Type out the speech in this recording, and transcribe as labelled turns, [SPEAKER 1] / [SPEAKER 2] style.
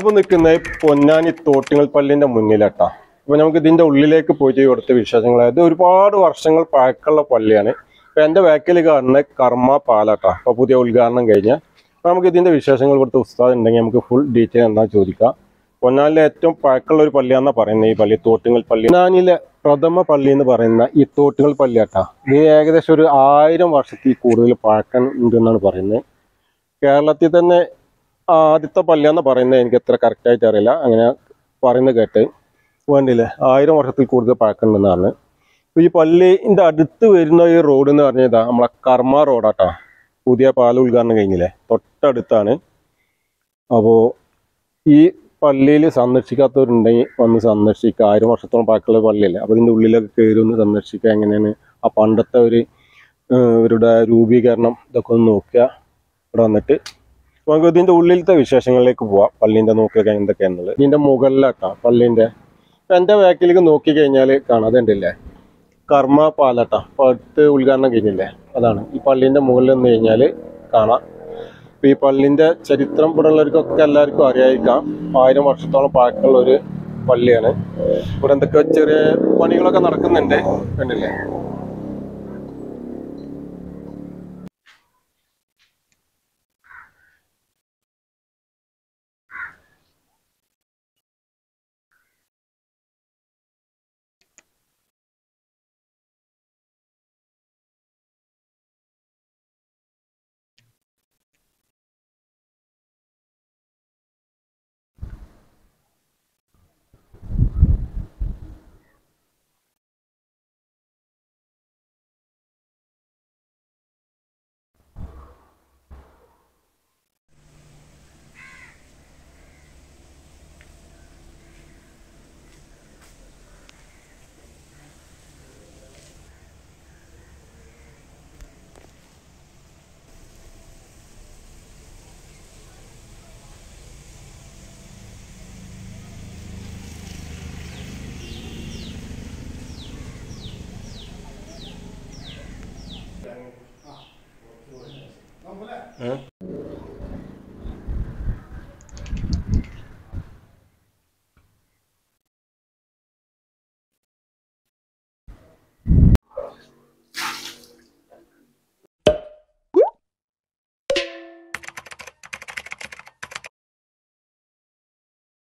[SPEAKER 1] നമ്മളിപ്പോ നിൽക്കുന്നത് പൊന്നാനി തോട്ടിങ്ങൾ പള്ളിന്റെ മുന്നിലാട്ടാ അപ്പൊ നമുക്ക് ഇതിന്റെ ഉള്ളിലേക്ക് പോയിട്ട് കൊടുത്ത വിശേഷങ്ങൾ ഇത് ഒരുപാട് വർഷങ്ങൾ പഴക്കമുള്ള പള്ളിയാണ് അപ്പൊ എന്റെ ബാക്കിൽ കാണുന്ന കർമ്മ പാലാട്ടാ അപ്പൊ പുതിയ ഉദ്ഘാടനം കഴിഞ്ഞ അപ്പൊ നമുക്ക് ഇതിന്റെ വിശേഷങ്ങൾ ഇവിടുത്തെ ഉസ്താദ് ഉണ്ടെങ്കിൽ നമുക്ക് ഫുൾ ഡീറ്റെയിൽ എന്താ ചോദിക്കാം പൊന്നാനിലെ ഏറ്റവും പഴക്കമുള്ള ഒരു പള്ളിയാണെന്നാ പറയുന്നത് ഈ പള്ളി തോട്ടുങ്ങൽ പള്ളി പൊന്നാനിലെ പ്രഥമ പള്ളി എന്ന് പറയുന്ന ഈ തോട്ടുങ്ങൽ പള്ളിയാട്ടാ ഇത് ഏകദേശം ഒരു ആയിരം വർഷത്തിൽ കൂടുതൽ പഴക്കം ഉണ്ടെന്നാണ് പറയുന്നത് കേരളത്തിൽ തന്നെ ആദ്യത്തെ പള്ളിയാന്ന് പറയുന്നത് എനിക്ക് എത്ര കറക്റ്റായിട്ട് അറിയില്ല അങ്ങനെ പറയുന്നത് കേട്ട് വേണ്ടില്ലേ ആയിരം വർഷത്തിൽ കൂടുതൽ പഴക്കമുണ്ടെന്നാണ് ഇപ്പൊ ഈ പള്ളിന്റെ അടുത്ത് വരുന്ന ഈ റോഡ് എന്ന് പറഞ്ഞതാ നമ്മളെ കർമ്മ റോഡാട്ടാ പുതിയ പാല ഉദ്ഘാടനം കഴിഞ്ഞില്ലേ തൊട്ടടുത്താണ് അപ്പോൾ ഈ പള്ളിയിൽ സന്ദർശിക്കാത്തവരുണ്ടെങ്കിൽ വന്ന് സന്ദർശിക്കുക ആയിരം വർഷത്തോളം പഴക്കമുള്ള പള്ളിയല്ലേ അപ്പോൾ ഇതിൻ്റെ ഉള്ളിലൊക്കെ കയറി ഒന്ന് സന്ദർശിക്കുക എങ്ങനെയാണ് ആ പണ്ടത്തെ ഒരു ഏഹ്, ഇവരുടെ രൂപീകരണം ഇതൊക്കെ ഒന്ന് നോക്കുക ഇവിടെ വന്നിട്ട് നമുക്ക് ഇതിന്റെ ഉള്ളിലത്തെ വിശേഷങ്ങളിലേക്ക് പോവാം പള്ളീന്റെ നോക്കുക എന്തൊക്കെയാണെന്നുള്ളത് ഇതിന്റെ മുകളിലാട്ടാ പള്ളീന്റെ ഇപ്പൊ എന്റെ ബാക്കിലേക്ക് നോക്കി കഴിഞ്ഞാൽ കാണാതെ ഉണ്ടല്ലേ കർമ്മ പാലട്ടാ അപ്പൊ അടുത്ത് ഉദ്ഘാടനം കഴിഞ്ഞില്ലേ അതാണ് ഈ പള്ളീന്റെ മുകളിൽ നിന്ന് കഴിഞ്ഞാൽ കാണാം ഇപ്പൊ ഈ പള്ളിന്റെ ചരിത്രം ഇവിടെ ഉള്ളവർക്കൊക്കെ എല്ലാവർക്കും അറിയായിരിക്കാം ആയിരം വർഷത്തോളം പഴക്കമുള്ള ഒരു പള്ളിയാണ് ഇവിടെ എന്തൊക്കെ ചെറിയ പണികളൊക്കെ നടക്കുന്നുണ്ട് കണ്ടില്ലേ